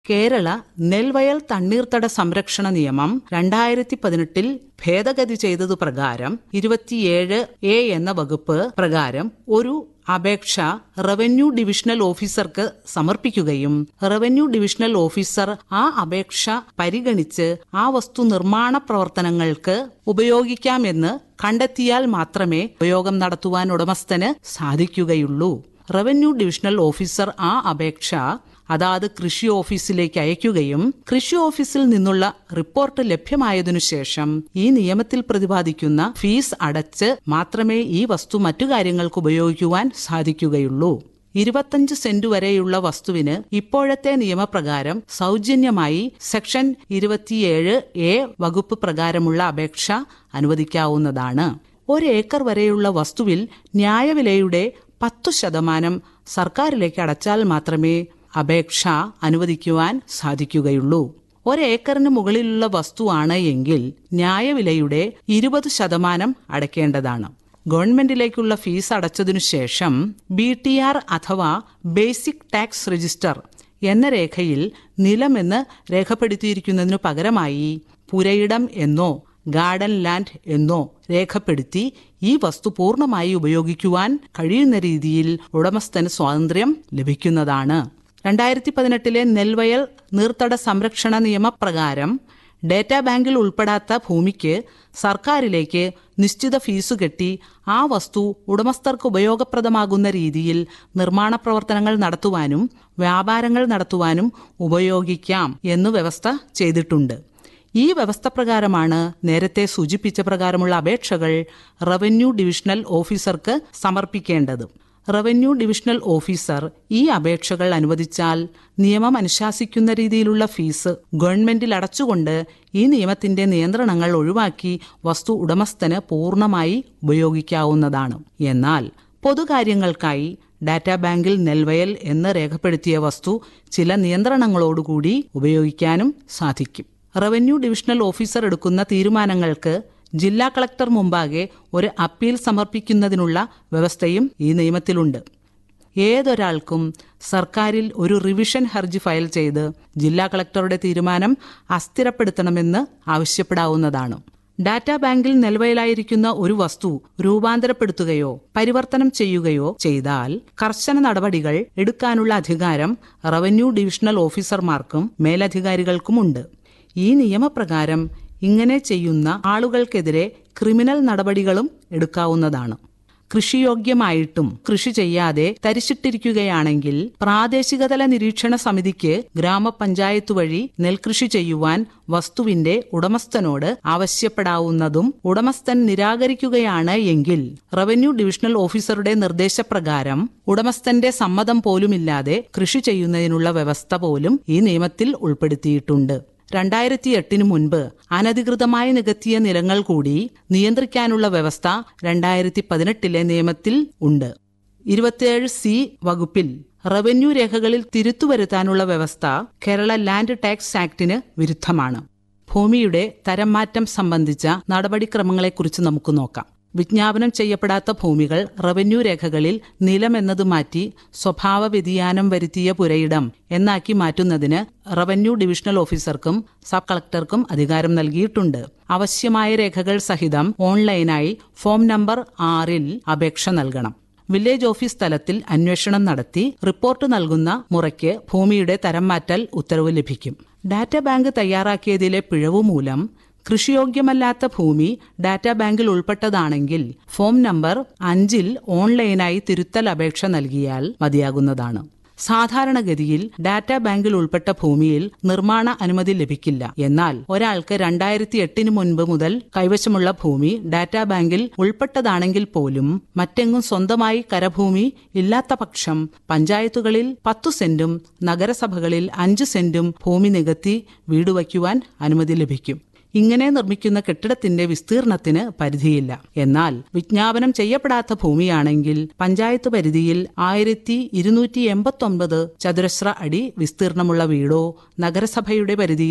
കേരള നെൽവയൽ തണ്ണീർത്തട സംരക്ഷണ നിയമം രണ്ടായിരത്തി പതിനെട്ടിൽ ഭേദഗതി ചെയ്തതു പ്രകാരം ഇരുപത്തിയേഴ് എ എന്ന വകുപ്പ് പ്രകാരം ഒരു അപേക്ഷ റവന്യൂ ഡിവിഷണൽ ഓഫീസർക്ക് സമർപ്പിക്കുകയും റവന്യൂ ഡിവിഷണൽ ഓഫീസർ ആ അപേക്ഷ പരിഗണിച്ച് ആ വസ്തു നിർമ്മാണ പ്രവർത്തനങ്ങൾക്ക് ഉപയോഗിക്കാമെന്ന് കണ്ടെത്തിയാൽ മാത്രമേ ഉപയോഗം നടത്തുവാൻ ഉടമസ്ഥന് സാധിക്കുകയുള്ളൂ റവന്യൂ ഡിവിഷണൽ ഓഫീസർ ആ അപേക്ഷ അതാത് കൃഷി ഓഫീസിലേക്ക് അയക്കുകയും കൃഷി ഓഫീസിൽ നിന്നുള്ള റിപ്പോർട്ട് ലഭ്യമായതിനു ശേഷം ഈ നിയമത്തിൽ പ്രതിപാദിക്കുന്ന ഫീസ് അടച്ച് മാത്രമേ ഈ വസ്തു മറ്റു കാര്യങ്ങൾക്ക് ഉപയോഗിക്കുവാൻ സാധിക്കുകയുള്ളൂ ഇരുപത്തഞ്ച് സെന്റ് വരെയുള്ള വസ്തുവിന് ഇപ്പോഴത്തെ നിയമപ്രകാരം സൗജന്യമായി സെക്ഷൻ ഇരുപത്തിയേഴ് എ വകുപ്പ് പ്രകാരമുള്ള അപേക്ഷ അനുവദിക്കാവുന്നതാണ് ഒരു ഏക്കർ വരെയുള്ള വസ്തുവിൽ ന്യായവിലയുടെ പത്തു ശതമാനം സർക്കാരിലേക്ക് അടച്ചാൽ മാത്രമേ അപേക്ഷ അനുവദിക്കുവാൻ സാധിക്കുകയുള്ളൂ ഒരേക്കറിന് മുകളിലുള്ള വസ്തുവാണ് എങ്കിൽ ന്യായവിലയുടെ ഇരുപത് ശതമാനം അടയ്ക്കേണ്ടതാണ് ഗവൺമെന്റിലേക്കുള്ള ഫീസ് അടച്ചതിനു ശേഷം ബി ടി ആർ അഥവാ ബേസിക് ടാക്സ് രജിസ്റ്റർ എന്ന രേഖയിൽ നിലമെന്ന് രേഖപ്പെടുത്തിയിരിക്കുന്നതിനു പകരമായി പുരയിടം എന്നോ ഗാർഡൻ ലാൻഡ് എന്നോ രേഖപ്പെടുത്തി ഈ വസ്തു പൂർണ്ണമായി ഉപയോഗിക്കുവാൻ കഴിയുന്ന രീതിയിൽ ഉടമസ്ഥന് സ്വാതന്ത്ര്യം ലഭിക്കുന്നതാണ് രണ്ടായിരത്തി പതിനെട്ടിലെ നെൽവയൽ നീർത്തട സംരക്ഷണ നിയമപ്രകാരം ഡേറ്റാ ബാങ്കിൽ ഉൾപ്പെടാത്ത ഭൂമിക്ക് സർക്കാരിലേക്ക് നിശ്ചിത ഫീസ് കെട്ടി ആ വസ്തു ഉടമസ്ഥർക്ക് ഉപയോഗപ്രദമാകുന്ന രീതിയിൽ നിർമ്മാണ പ്രവർത്തനങ്ങൾ നടത്തുവാനും വ്യാപാരങ്ങൾ നടത്തുവാനും ഉപയോഗിക്കാം എന്ന് വ്യവസ്ഥ ചെയ്തിട്ടുണ്ട് ഈ വ്യവസ്ഥ പ്രകാരമാണ് നേരത്തെ സൂചിപ്പിച്ച പ്രകാരമുള്ള അപേക്ഷകൾ റവന്യൂ ഡിവിഷണൽ ഓഫീസർക്ക് സമർപ്പിക്കേണ്ടത് റവന്യൂ ഡിവിഷണൽ ഓഫീസർ ഈ അപേക്ഷകൾ അനുവദിച്ചാൽ നിയമം അനുശാസിക്കുന്ന രീതിയിലുള്ള ഫീസ് ഗവൺമെന്റിൽ അടച്ചുകൊണ്ട് ഈ നിയമത്തിന്റെ നിയന്ത്രണങ്ങൾ ഒഴിവാക്കി വസ്തു ഉടമസ്ഥന് പൂർണ്ണമായി ഉപയോഗിക്കാവുന്നതാണ് എന്നാൽ പൊതുകാര്യങ്ങൾക്കായി ഡാറ്റാ ബാങ്കിൽ നെൽവയൽ എന്ന് രേഖപ്പെടുത്തിയ വസ്തു ചില നിയന്ത്രണങ്ങളോടുകൂടി ഉപയോഗിക്കാനും സാധിക്കും റവന്യൂ ഡിവിഷണൽ ഓഫീസർ എടുക്കുന്ന തീരുമാനങ്ങൾക്ക് ജില്ലാ കളക്ടർ മുമ്പാകെ ഒരു അപ്പീൽ സമർപ്പിക്കുന്നതിനുള്ള വ്യവസ്ഥയും ഈ നിയമത്തിലുണ്ട് ഏതൊരാൾക്കും സർക്കാരിൽ ഒരു റിവിഷൻ ഹർജി ഫയൽ ചെയ്ത് ജില്ലാ കളക്ടറുടെ തീരുമാനം അസ്ഥിരപ്പെടുത്തണമെന്ന് ആവശ്യപ്പെടാവുന്നതാണ് ഡാറ്റാ ബാങ്കിൽ നിലവിലായിരിക്കുന്ന ഒരു വസ്തു രൂപാന്തരപ്പെടുത്തുകയോ പരിവർത്തനം ചെയ്യുകയോ ചെയ്താൽ കർശന നടപടികൾ എടുക്കാനുള്ള അധികാരം റവന്യൂ ഡിവിഷണൽ ഓഫീസർമാർക്കും മേലധികാരികൾക്കുമുണ്ട് ഈ നിയമപ്രകാരം ഇങ്ങനെ ചെയ്യുന്ന ആളുകൾക്കെതിരെ ക്രിമിനൽ നടപടികളും എടുക്കാവുന്നതാണ് കൃഷിയോഗ്യമായിട്ടും കൃഷി ചെയ്യാതെ തരിശിട്ടിരിക്കുകയാണെങ്കിൽ പ്രാദേശികതല നിരീക്ഷണ സമിതിക്ക് ഗ്രാമപഞ്ചായത്ത് വഴി നെൽകൃഷി ചെയ്യുവാൻ വസ്തുവിന്റെ ഉടമസ്ഥനോട് ആവശ്യപ്പെടാവുന്നതും ഉടമസ്ഥൻ നിരാകരിക്കുകയാണ് എങ്കിൽ റവന്യൂ ഡിവിഷണൽ ഓഫീസറുടെ നിർദ്ദേശപ്രകാരം ഉടമസ്ഥന്റെ സമ്മതം പോലുമില്ലാതെ കൃഷി ചെയ്യുന്നതിനുള്ള വ്യവസ്ഥ പോലും ഈ നിയമത്തിൽ ഉൾപ്പെടുത്തിയിട്ടുണ്ട് രണ്ടായിരത്തി എട്ടിന് മുൻപ് അനധികൃതമായി നികത്തിയ നിലങ്ങൾ കൂടി നിയന്ത്രിക്കാനുള്ള വ്യവസ്ഥ രണ്ടായിരത്തി പതിനെട്ടിലെ നിയമത്തിൽ ഉണ്ട് ഇരുപത്തിയേഴ് സി വകുപ്പിൽ റവന്യൂ രേഖകളിൽ തിരുത്തുവരുത്താനുള്ള വ്യവസ്ഥ കേരള ലാൻഡ് ടാക്സ് ആക്ടിന് വിരുദ്ധമാണ് ഭൂമിയുടെ തരം മാറ്റം സംബന്ധിച്ച നടപടിക്രമങ്ങളെക്കുറിച്ച് നമുക്ക് നോക്കാം വിജ്ഞാപനം ചെയ്യപ്പെടാത്ത ഭൂമികൾ റവന്യൂ രേഖകളിൽ നിലം എന്നത് മാറ്റി സ്വഭാവ വ്യതിയാനം വരുത്തിയ പുരയിടം എന്നാക്കി മാറ്റുന്നതിന് റവന്യൂ ഡിവിഷണൽ ഓഫീസർക്കും സബ് കളക്ടർക്കും അധികാരം നൽകിയിട്ടുണ്ട് ആവശ്യമായ രേഖകൾ സഹിതം ഓൺലൈനായി ഫോം നമ്പർ ആറിൽ അപേക്ഷ നൽകണം വില്ലേജ് ഓഫീസ് തലത്തിൽ അന്വേഷണം നടത്തി റിപ്പോർട്ട് നൽകുന്ന മുറയ്ക്ക് ഭൂമിയുടെ തരം മാറ്റൽ ഉത്തരവ് ലഭിക്കും ഡാറ്റ ബാങ്ക് തയ്യാറാക്കിയതിലെ പിഴവ് മൂലം കൃഷിയോഗ്യമല്ലാത്ത ഭൂമി ഡാറ്റാ ബാങ്കിൽ ഉൾപ്പെട്ടതാണെങ്കിൽ ഫോം നമ്പർ അഞ്ചിൽ ഓൺലൈനായി തിരുത്തൽ അപേക്ഷ നൽകിയാൽ മതിയാകുന്നതാണ് സാധാരണഗതിയിൽ ഡാറ്റാ ബാങ്കിൽ ഉൾപ്പെട്ട ഭൂമിയിൽ നിർമ്മാണ അനുമതി ലഭിക്കില്ല എന്നാൽ ഒരാൾക്ക് രണ്ടായിരത്തി എട്ടിന് മുൻപ് മുതൽ കൈവശമുള്ള ഭൂമി ഡാറ്റാ ബാങ്കിൽ ഉൾപ്പെട്ടതാണെങ്കിൽ പോലും മറ്റെങ്ങും സ്വന്തമായി കരഭൂമി ഇല്ലാത്ത പക്ഷം പഞ്ചായത്തുകളിൽ പത്തു സെന്റും നഗരസഭകളിൽ അഞ്ച് സെന്റും ഭൂമി നികത്തി വീട് വയ്ക്കുവാൻ അനുമതി ലഭിക്കും ഇങ്ങനെ നിർമ്മിക്കുന്ന കെട്ടിടത്തിന്റെ വിസ്തീർണത്തിന് പരിധിയില്ല എന്നാൽ വിജ്ഞാപനം ചെയ്യപ്പെടാത്ത ഭൂമിയാണെങ്കിൽ പഞ്ചായത്ത് പരിധിയിൽ ആയിരത്തി ഇരുന്നൂറ്റി എൺപത്തി ഒമ്പത് ചതുരശ്ര അടി വിസ്തീർണമുള്ള വീടോ നഗരസഭയുടെ പരിധിയിൽ